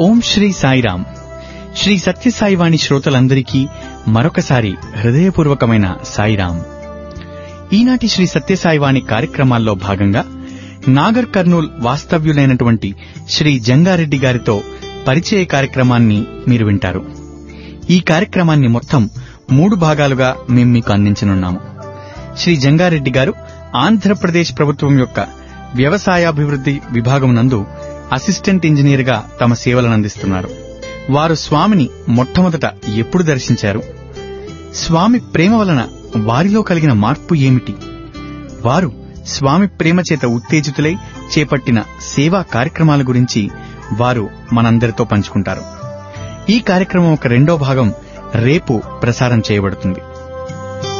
ఓం శ్రీ సాయిరామ్ శ్రీ సత్యసాయివాణి శ్రోతలందరికీ మరొకసారి హృదయపూర్వకమైన సాయిరామ్ ఈనాటి శ్రీ సత్యసాయివాణి కార్యక్రమాల్లో భాగంగా నాగర్ కర్నూల్ వాస్తవ్యులైనటువంటి శ్రీ జంగారెడ్డి గారితో పరిచయ కార్యక్రమాన్ని మీరు వింటారు ఈ కార్యక్రమాన్ని మొత్తం మూడు భాగాలుగా మేం మీకు అందించనున్నాము శ్రీ జంగారెడ్డి గారు ఆంధ్రప్రదేశ్ ప్రభుత్వం యొక్క వ్యవసాయాభివృద్ధి విభాగం నందు అసిస్టెంట్ ఇంజనీర్ గా తమ సేవలను అందిస్తున్నారు వారు స్వామిని మొట్టమొదట ఎప్పుడు దర్శించారు స్వామి ప్రేమ వలన వారిలో కలిగిన మార్పు ఏమిటి వారు స్వామి ప్రేమ చేత ఉత్తేజితులై చేపట్టిన సేవా కార్యక్రమాల గురించి వారు మనందరితో పంచుకుంటారు ఈ కార్యక్రమం ఒక రెండో భాగం రేపు ప్రసారం చేయబడుతుంది